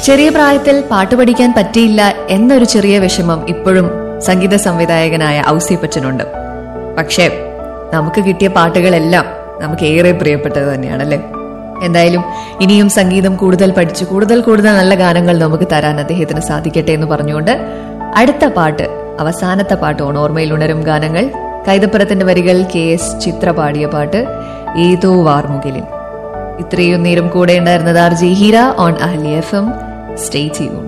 ചെറിയ പ്രായത്തിൽ പാട്ട് പഠിക്കാൻ പറ്റിയില്ല എന്നൊരു ചെറിയ വിഷമം ഇപ്പോഴും സംഗീത സംവിധായകനായ ഔസിപ്പച്ചനുണ്ട് പക്ഷേ നമുക്ക് കിട്ടിയ പാട്ടുകളെല്ലാം നമുക്ക് ഏറെ പ്രിയപ്പെട്ടത് തന്നെയാണല്ലേ എന്തായാലും ഇനിയും സംഗീതം കൂടുതൽ പഠിച്ച് കൂടുതൽ കൂടുതൽ നല്ല ഗാനങ്ങൾ നമുക്ക് തരാൻ അദ്ദേഹത്തിന് സാധിക്കട്ടെ എന്ന് പറഞ്ഞുകൊണ്ട് അടുത്ത പാട്ട് അവസാനത്തെ പാട്ട് ഓർമ്മയിൽ ഉണരും ഗാനങ്ങൾ കൈതപ്പുറത്തിന്റെ വരികൾ കെ എസ് ചിത്ര പാടിയ പാട്ട് ഏതോ വാർമുകിലിൻ ഇത്രയും നേരം കൂടെ ഉണ്ടായിരുന്നത് R G Heera on Ahalia F M stay ചെയ്യൂ